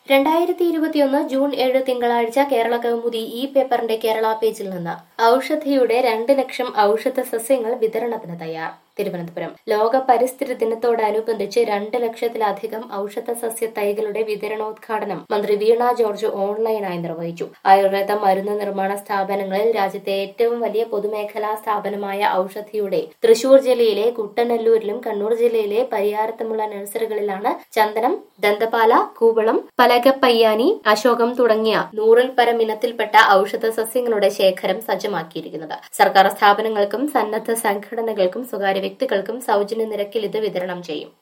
രണ്ടായിരത്തി ഇരുപത്തിയൊന്ന് ജൂൺ ഏഴ് തിങ്കളാഴ്ച കേരള കൗമുദി ഈ പേപ്പറിന്റെ കേരള പേജിൽ നിന്ന് ഔഷധിയുടെ രണ്ട് ലക്ഷം ഔഷധ സസ്യങ്ങൾ വിതരണത്തിന് തയ്യാർ തിരുവനന്തപുരം ലോക പരിസ്ഥിതി ദിനത്തോടനുബന്ധിച്ച് രണ്ട് ലക്ഷത്തിലധികം ഔഷധ സസ്യ തൈകളുടെ വിതരണോദ്ഘാടനം മന്ത്രി വീണ ജോർജ് ഓൺലൈനായി നിർവഹിച്ചു ആയുർവേദ മരുന്ന് നിർമ്മാണ സ്ഥാപനങ്ങളിൽ രാജ്യത്തെ ഏറ്റവും വലിയ പൊതുമേഖലാ സ്ഥാപനമായ ഔഷധിയുടെ തൃശൂർ ജില്ലയിലെ കുട്ടനെല്ലൂരിലും കണ്ണൂർ ജില്ലയിലെ പരിയാരത്തുമുള്ള നഴ്സറികളിലാണ് ചന്ദനം ദന്തപാല കൂവളം പലകപ്പയ്യാനി അശോകം തുടങ്ങിയ നൂറിൽ പരം ഇനത്തിൽപ്പെട്ട ഔഷധ സസ്യങ്ങളുടെ ശേഖരം സജ്ജമാക്കിയിരിക്കുന്നത് സർക്കാർ സ്ഥാപനങ്ങൾക്കും സന്നദ്ധ സംഘടനകൾക്കും സ്വകാര്യ വ്യക്തികൾക്കും സൗജന്യ നിരക്കിൽ ഇത് വിതരണം ചെയ്യും